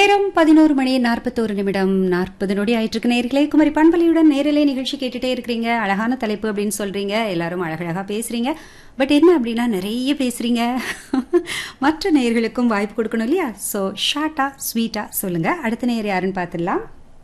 நேரம் பதினோரு மணி நாற்பத்தோரு நிமிடம் நாற்பது நொடி ஆயிட்டு இருக்கு நேர்களே குமரி பண்பலையுடன் நேரிலே நிகழ்ச்சி கேட்டுட்டே இருக்கிறீங்க அழகான தலைப்பு அப்படின்னு சொல்றீங்க எல்லாரும் அழகழகா பேசுறீங்க பட் என்ன அப்படின்னா நிறைய பேசுறீங்க மற்ற நேயர்களுக்கும் வாய்ப்பு கொடுக்கணும் இல்லையா ஸோ ஷார்ட்டா ஸ்வீட்டா சொல்லுங்க அடுத்த நேயர் யாருன்னு பார்த்துடலாம்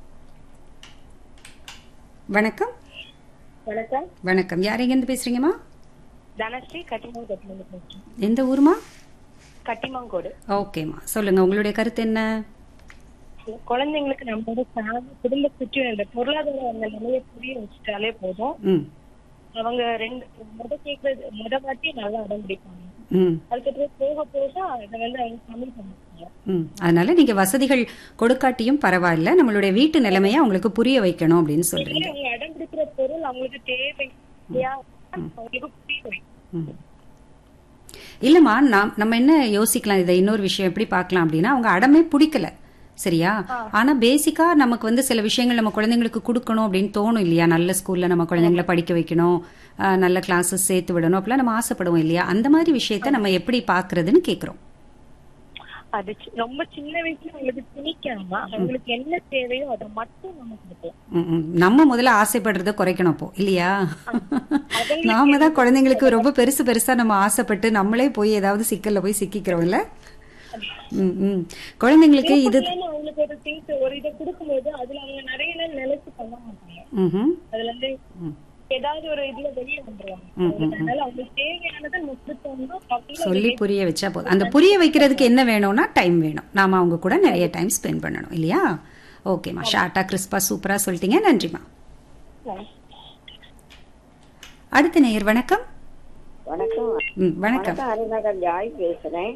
வணக்கம் வணக்கம் வணக்கம் யார் எங்கேருந்து பேசுறீங்கம்மா தனஸ்ரீ கட்டிமாங்கோடு பேசுறேன் எந்த ஊருமா கட்டிமாங்கோடு ஓகேம்மா சொல்லுங்க உங்களுடைய கருத்து என்ன குழந்தைங்களுக்கு நம்மளோட ஃபேமிலி குடும்ப சுற்றி இந்த பொருளாதார அந்த நிலையை புரிய வச்சுட்டாலே போதும் ம் அவங்க ரெண்டு முத கேட்கறது முத வாட்டி நல்லா அடம் பிடிப்பாங்க ம் அதுக்கப்புறம் போக போக அதை வந்து அவங்க கம்மி பண்ணுவாங்க ம் அதனால நீங்க வசதிகள் கொடுக்காட்டியும் பரவாயில்ல நம்மளுடைய வீட்டு நிலைமையை அவங்களுக்கு புரிய வைக்கணும் அப்படின்னு சொல்றீங்க அவங்க அடம் பிடிக்கிற பொருள் அவங்களுக்கு தேவை இல்லையா? அவங்களுக்கு புரிய வைக்கும் ம். இல்லம்மா நாம் நம்ம என்ன யோசிக்கலாம் இதை இன்னொரு விஷயம் எப்படி பார்க்கலாம் அப்படின்னா அவங்க அடமே பிடிக்கல சரியா ஆனா பேசிக்கா நமக்கு வந்து சில விஷயங்கள் நம்ம குழந்தைங்களுக்கு கொடுக்கணும் அப்படின்னு தோணும் இல்லையா நல்ல ஸ்கூல்ல நம்ம குழந்தைங்களை படிக்க வைக்கணும் ஆஹ், நல்ல கிளாஸஸ் சேர்த்து விடணும் அப்படிலாம் நம்ம ஆசைப்படுவோம் இல்லையா அந்த மாதிரி விஷயத்த நம்ம எப்படி பாக்குறதுன்னு கேக்குறோம் அது சி- ரொம்ப சின்ன வயசுல அவங்களுக்கு திணிக்காம அவங்களுக்கு என்ன தேவையோ அதை மட்டும் நம்ம கொடுக்கலாம் ம், ம். நம்ம முதல்ல ஆசைப்படுறத குறைக்கணும் அப்போ இல்லையா நாம தான் குழந்தைங்களுக்கு ரொம்ப பெருசு பெருசா நம்ம ஆசைப்பட்டு நம்மளே போய் ஏதாவது சிக்கல்ல போய் சிக்கிக்கிறோம்ல ம், ம். குழந்தைங்களுக்கு இது இல்லைன்னா அவங்களுக்கு ஒரு திங்ஸ் ஒரு இதை கொடுக்கும்போது அதுல அவங்க நிறைய நாள் நிலைச்சு பண்ண மாட்டாங்க ம்ஹும். அதுல இருந்து ம். ஏதாவது ஒரு இதுல வெளியே வந்துருவாங்க அதனால அவங்களுக்கு தேவையானதை நம்ம கொடுத்தோம்னா அப்படின்னு சொல்லி புரிய வச்சா போதும் அந்த புரிய வைக்கிறதுக்கு என்ன வேணும்னா டைம் வேணும் நாம அவங்க கூட நிறைய டைம் ஸ்பெண்ட் பண்ணணும் இல்லையா ஓகேம்மா ஷார்ட்டா கிறிஸ்பா சூப்பரா சொல்லிட்டீங்க நன்றிம்மா அடுத்த நேயர் வணக்கம் வணக்கம் ம், வணக்கம் வணக்கம் அருணகர் ஜாய் பேசுறேன்